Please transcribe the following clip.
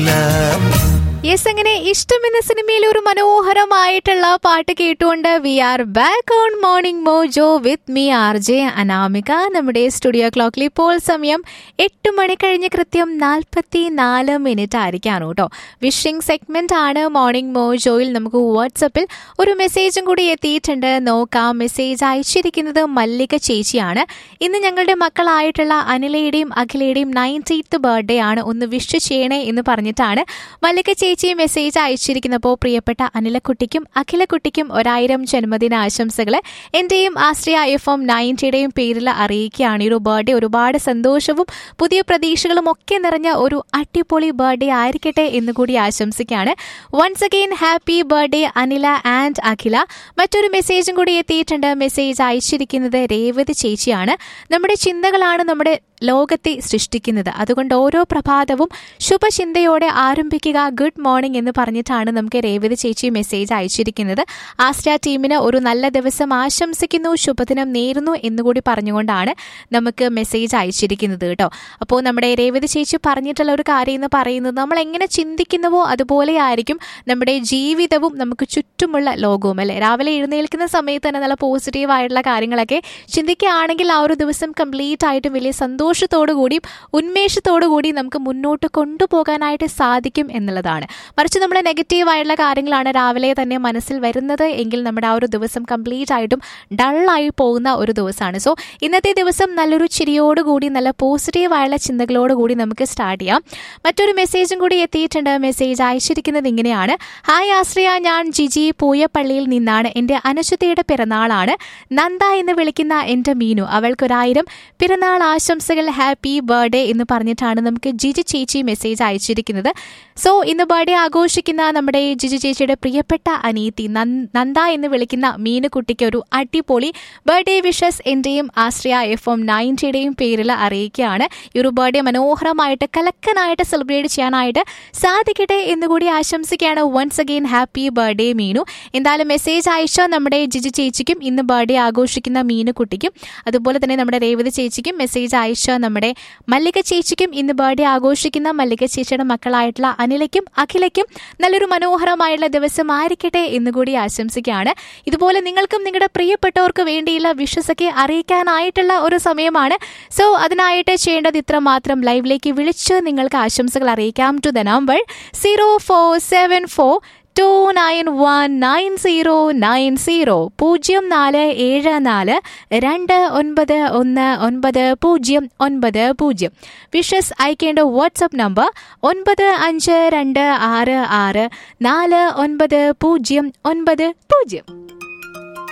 yes അങ്ങനെ ഇഷ്ടം എന്ന സിനിമയിൽ ഒരു മനോഹരമായിട്ടുള്ള പാട്ട് കേട്ടുകൊണ്ട് we are back on morning mojo with me R J Anamika നമ്മുടെ സ്റ്റുഡിയോ ക്ലോക്കിൽ ഇപ്പോൾ സമയം എട്ട് മണി കഴിഞ്ഞ് കൃത്യം നാൽപ്പത്തി നാല് മിനിറ്റ് ആയിരിക്കാണ് കേട്ടോ വിഷിംഗ് സെഗ്മെന്റ് ആണ് മോർണിംഗ് മോജോയിൽ നമുക്ക് വാട്സപ്പിൽ ഒരു മെസ്സേജും കൂടി എത്തിയിട്ടുണ്ട് നോക്കാം മെസ്സേജ് അയച്ചിരിക്കുന്നത് മല്ലിക ചേച്ചിയാണ് ഇന്ന് ഞങ്ങളുടെ മക്കളായിട്ടുള്ള അനിലയുടെയും അഖിലയുടെയും നയൻറ്റീത്ത് ബർത്ത്ഡേ ആണ് ഒന്ന് വിഷ് ചെയ്യണേ എന്ന് പറഞ്ഞിട്ടാണ് മല്ലിക ചേച്ചി മെസ്സേജ് അയച്ചിരിക്കുന്നപ്പോൾ പ്രിയപ്പെട്ട അനിലക്കുട്ടിക്കും അഖിലക്കുട്ടിക്കും ഒരായിരം ജന്മദിന ആശംസകൾ എന്റെയും ആശ്രയ എഫ് എം നയൻറ്റിയുടെയും പേരിൽ അറിയിക്കുകയാണ് ഈ ഒരു ബർത്ത്ഡേ ഒരുപാട് സന്തോഷവും പുതിയ പ്രതീക്ഷകളും ഒക്കെ നിറഞ്ഞ ഒരു അടിപൊളി ബർത്ത്ഡേ ആയിരിക്കട്ടെ എന്ന് കൂടി ആശംസിക്കുകയാണ് once again happy birthday Anila and Akhila മറ്റൊരു മെസ്സേജും കൂടി എത്തിയിട്ടുണ്ട് മെസ്സേജ് അയച്ചിരിക്കുന്നത് രേവതി ചേച്ചിയാണ് നമ്മുടെ ചിന്തകളാണ് നമ്മുടെ ലോകത്തെ സൃഷ്ടിക്കുന്നത് അതുകൊണ്ട് ഓരോ പ്രഭാതവും ശുഭചിന്തയോടെ ആരംഭിക്കുക ഗുഡ് മോർണിംഗ് എന്ന് പറഞ്ഞിട്ടാണ് നമുക്ക് രേവതി ചേച്ചി മെസ്സേജ് അയച്ചിരിക്കുന്നത് ആസ്ട്ര ടീമിന് ഒരു നല്ല ദിവസം ആശംസിക്കുന്നു ശുഭദിനം നേരുന്നു എന്നുകൂടി പറഞ്ഞുകൊണ്ടാണ് നമുക്ക് മെസ്സേജ് അയച്ചിരിക്കുന്നത് കേട്ടോ അപ്പോൾ നമ്മുടെ രേവതി ചേച്ചി പറഞ്ഞിട്ടുള്ള ഒരു കാര്യം എന്ന് പറയുന്നത് നമ്മൾ എങ്ങനെ ചിന്തിക്കുന്നുവോ അതുപോലെ ആയിരിക്കും നമ്മുടെ ജീവിതവും നമുക്ക് ചുറ്റുമുള്ള ലോകവും അല്ലെ രാവിലെ എഴുന്നേൽക്കുന്ന സമയത്ത് തന്നെ നല്ല പോസിറ്റീവ് ആയിട്ടുള്ള കാര്യങ്ങളൊക്കെ ചിന്തിക്കുകയാണെങ്കിൽ ആ ഒരു ദിവസം കംപ്ലീറ്റ് ആയിട്ടും വലിയ സന്തോഷത്തോടു കൂടിയും ഉന്മേഷത്തോടു കൂടി നമുക്ക് മുന്നോട്ട് കൊണ്ടുപോകാനായിട്ട് സാധിക്കും എന്നുള്ളതാണ് മറിച്ച് നമ്മുടെ നെഗറ്റീവ് ആയിട്ടുള്ള കാര്യങ്ങളാണ് രാവിലെ തന്നെ മനസ്സിൽ വരുന്നത് എങ്കിൽ നമ്മുടെ ആ ഒരു ദിവസം കംപ്ലീറ്റ് ആയിട്ടും ഡള്ളായി പോകുന്ന ഒരു ദിവസമാണ് സോ ഇന്നത്തെ ദിവസം നല്ലൊരു ചിരിയോടുകൂടി നല്ല പോസിറ്റീവ് ആയുള്ള ചിന്തകളോടുകൂടി നമുക്ക് സ്റ്റാർട്ട് ചെയ്യാം മറ്റൊരു മെസ്സേജും കൂടി എത്തിയിട്ടുണ്ട് മെസ്സേജ് അയച്ചിരിക്കുന്നത് ഇങ്ങനെയാണ് ഹായ് ആശ്രയ ഞാൻ ജിജി പൂയപ്പള്ളിയിൽ നിന്നാണ് എൻ്റെ അനുശുദ്ധയുടെ പിറന്നാളാണ് നന്ദ എന്ന് വിളിക്കുന്ന എൻ്റെ മീനു അവൾക്കൊരായിരം പിറന്നാൾ ആശംസകൾ ഹാപ്പി ബർത്ത്ഡേ എന്ന് പറഞ്ഞിട്ടാണ് നമുക്ക് ജിജി ചേച്ചി മെസ്സേജ് അയച്ചിരിക്കുന്നത് സോ ഇന്ന് ബർത്ത്ഡേ ആഘോഷിക്കുന്ന നമ്മുടെ ജിജി ചേച്ചിയുടെ പ്രിയപ്പെട്ട അനീതി നന്ദ എന്ന് വിളിക്കുന്ന മീനുകുട്ടിക്ക് ഒരു അടിപൊളി ബർത്ത്ഡേ വിഷസ് എൻ്റെയും ആശ്രയ എഫ് എം നയൻറ്റിയുടെയും പേരിൽ അറിയിക്കുകയാണ് ഈ ഒരു ബർത്ത്ഡേ മനോഹരമായിട്ട് കലക്കനായിട്ട് സെലിബ്രേറ്റ് ചെയ്യാനായിട്ട് സാധിക്കട്ടെ എന്നുകൂടി ആശംസിക്കുകയാണ് once again happy birthday Meenu എന്തായാലും മെസ്സേജ് അയച്ച നമ്മുടെ ജിജി ചേച്ചിക്കും ഇന്ന് ബർത്ത്ഡേ ആഘോഷിക്കുന്ന മീനു കുട്ടിക്കും അതുപോലെ തന്നെ നമ്മുടെ രേവതി ചേച്ചിക്കും മെസ്സേജ് അയച്ച നമ്മുടെ മല്ലിക ചേച്ചിക്കും ഇന്ന് ബർത്ത്ഡേ ആഘോഷിക്കുന്ന മല്ലിക ചേച്ചിയുടെ മക്കളായിട്ടുള്ള അനിലയ്ക്കും അഖിലയ്ക്കും നല്ലൊരു മനോഹരമായുള്ള ദിവസം ആയിരിക്കട്ടെ എന്നുകൂടി ആശംസിക്കുകയാണ് ഇതുപോലെ നിങ്ങൾക്കും നിങ്ങളുടെ പ്രിയപ്പെട്ടവർക്ക് വേണ്ടിയുള്ള വിശ്വസൊക്കെ അറിയിക്കാനായിട്ടുള്ള ഒരു സമയമാണ് സോ അതിനായിട്ട് ചെയ്യേണ്ടത് ഇത്ര മാത്രം ലൈവിലേക്ക് വിളിച്ച് നിങ്ങൾക്ക് ആശംസകൾ അറിയിക്കാം to the number zero four seven four two nine one nine zero nine zero പൂജ്യം നാല് ഏഴ് നാല് രണ്ട് ഒൻപത് ഒന്ന് ഒൻപത് പൂജ്യം ഒൻപത് പൂജ്യം വിഷസ് അയക്കേണ്ട വാട്സപ്പ് നമ്പർ ഒൻപത് അഞ്ച് രണ്ട് ആറ് ആറ് നാല് ഒൻപത് പൂജ്യം ഒൻപത് പൂജ്യം